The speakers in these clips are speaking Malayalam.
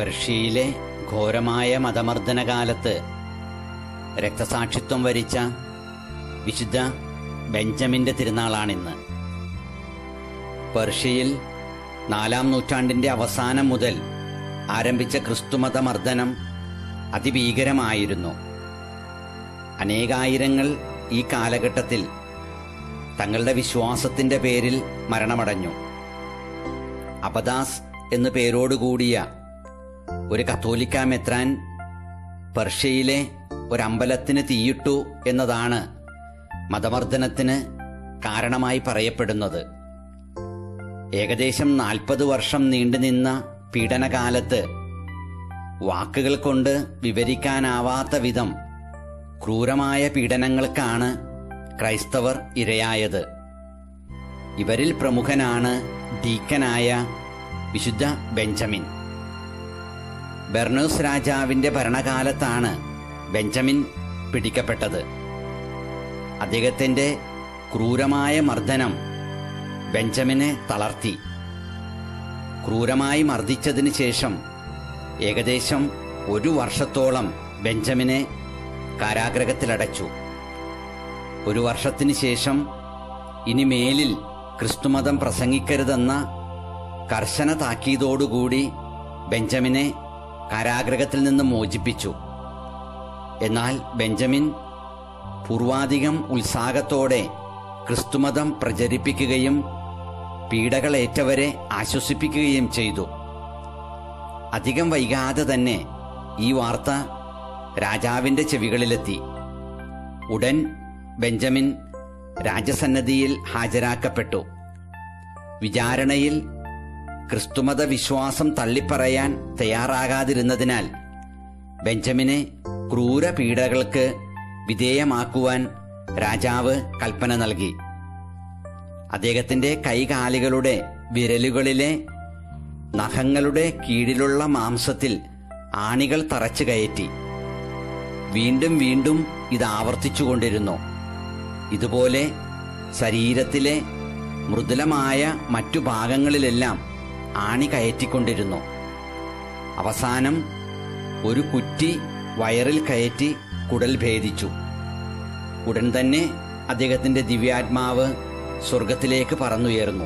പേർഷ്യയിലെ ഘോരമായ മതമർദ്ദന കാലത്ത് രക്തസാക്ഷിത്വം വരിച്ച വിശുദ്ധ ബെഞ്ചമിന്റെ തിരുനാളാണിന്ന് പേർഷ്യയിൽ നാലാം നൂറ്റാണ്ടിന്റെ അവസാനം മുതൽ ആരംഭിച്ച ക്രിസ്തുമത മർദ്ദനം അതിഭീകരമായിരുന്നു അനേകായിരങ്ങൾ ഈ കാലഘട്ടത്തിൽ തങ്ങളുടെ വിശ്വാസത്തിന്റെ പേരിൽ മരണമടഞ്ഞു അപദാസ് എന്നു പേരോടുകൂടിയ ഒരു കത്തോലിക്ക മെത്രാൻ പെർഷ്യയിലെ ഒരമ്പലത്തിന് തീയിട്ടു എന്നതാണ് മതമർദ്ദനത്തിന് കാരണമായി പറയപ്പെടുന്നത് ഏകദേശം നാൽപ്പത് വർഷം നീണ്ടുനിന്ന പീഡനകാലത്ത് വാക്കുകൾ കൊണ്ട് വിവരിക്കാനാവാത്ത വിധം ക്രൂരമായ പീഡനങ്ങൾക്കാണ് ക്രൈസ്തവർ ഇരയായത് ഇവരിൽ പ്രമുഖനാണ് ഡീക്കനായ വിശുദ്ധ ബെഞ്ചമിൻ ബെർണൂസ് രാജാവിന്റെ ഭരണകാലത്താണ് ബെഞ്ചമിൻ പിടിക്കപ്പെട്ടത് അദ്ദേഹത്തിന്റെ ക്രൂരമായ മർദ്ദനം ബെഞ്ചമിനെ തളർത്തി ക്രൂരമായി മർദ്ദിച്ചതിന് ശേഷം ഏകദേശം ഒരു വർഷത്തോളം ബെഞ്ചമിനെ കാരാഗ്രഹത്തിലടച്ചു ഒരു വർഷത്തിന് ശേഷം ഇനി മേലിൽ ക്രിസ്തുമതം പ്രസംഗിക്കരുതെന്ന കർശന താക്കീതോടുകൂടി ബെഞ്ചമിനെ കാരാഗ്രഹത്തിൽ നിന്ന് മോചിപ്പിച്ചു എന്നാൽ ബെഞ്ചമിൻ പൂർവാധികം ഉത്സാഹത്തോടെ ക്രിസ്തുമതം പ്രചരിപ്പിക്കുകയും പീഡകളേറ്റവരെ ആശ്വസിപ്പിക്കുകയും ചെയ്തു അധികം വൈകാതെ തന്നെ ഈ വാർത്ത രാജാവിന്റെ ചെവികളിലെത്തി ഉടൻ ബെഞ്ചമിൻ രാജസന്നദ്ധിയിൽ ഹാജരാക്കപ്പെട്ടു വിചാരണയിൽ ക്രിസ്തുമത വിശ്വാസം തള്ളിപ്പറയാൻ തയ്യാറാകാതിരുന്നതിനാൽ ബെഞ്ചമിനെ ക്രൂര പീഡകൾക്ക് വിധേയമാക്കുവാൻ രാജാവ് കൽപ്പന നൽകി അദ്ദേഹത്തിന്റെ കൈകാലുകളുടെ വിരലുകളിലെ നഖങ്ങളുടെ കീഴിലുള്ള മാംസത്തിൽ ആണികൾ തറച്ചു കയറ്റി വീണ്ടും വീണ്ടും ഇത് ആവർത്തിച്ചുകൊണ്ടിരുന്നു ഇതുപോലെ ശരീരത്തിലെ മൃദുലമായ മറ്റു ഭാഗങ്ങളിലെല്ലാം ആണി കയറ്റിക്കൊണ്ടിരുന്നു അവസാനം ഒരു കുറ്റി വയറിൽ കയറ്റി കുടൽ ഭേദിച്ചു ഉടൻ തന്നെ അദ്ദേഹത്തിന്റെ ദിവ്യാത്മാവ് സ്വർഗത്തിലേക്ക് പറന്നുയർന്നു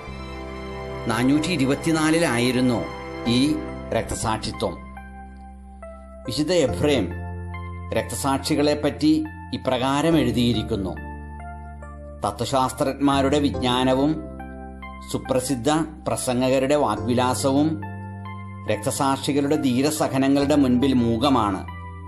നാനൂറ്റി ഇരുപത്തിനാലിലായിരുന്നു ഈ രക്തസാക്ഷിത്വം വിശുദ്ധ എഫ്രേം രക്തസാക്ഷികളെപ്പറ്റി ഇപ്രകാരം എഴുതിയിരിക്കുന്നു തത്വശാസ്ത്രജ്ഞന്മാരുടെ വിജ്ഞാനവും സുപ്രസിദ്ധ പ്രസംഗകരുടെ വാഗ്വിലാസവും രക്തസാക്ഷികളുടെ ധീരസഹനങ്ങളുടെ മുൻപിൽ മൂകമാണ്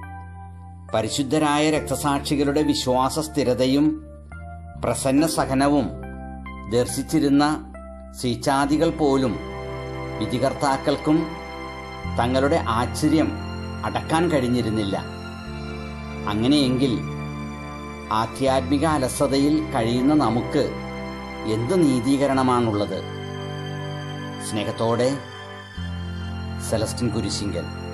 പരിശുദ്ധരായ രക്തസാക്ഷികളുടെ വിശ്വാസ സ്ഥിരതയും പ്രസന്ന സഹനവും ദർശിച്ചിരുന്ന സീച്ചാദികൾ പോലും വിധികർത്താക്കൾക്കും തങ്ങളുടെ ആശ്ചര്യം അടക്കാൻ കഴിഞ്ഞിരുന്നില്ല അങ്ങനെയെങ്കിൽ ആധ്യാത്മിക അലസതയിൽ കഴിയുന്ന നമുക്ക് എന്ത് നീതീകരണമാണുള്ളത് സ്നേഹത്തോടെ സെലസ്റ്റിൻ കുരിശിങ്കൽ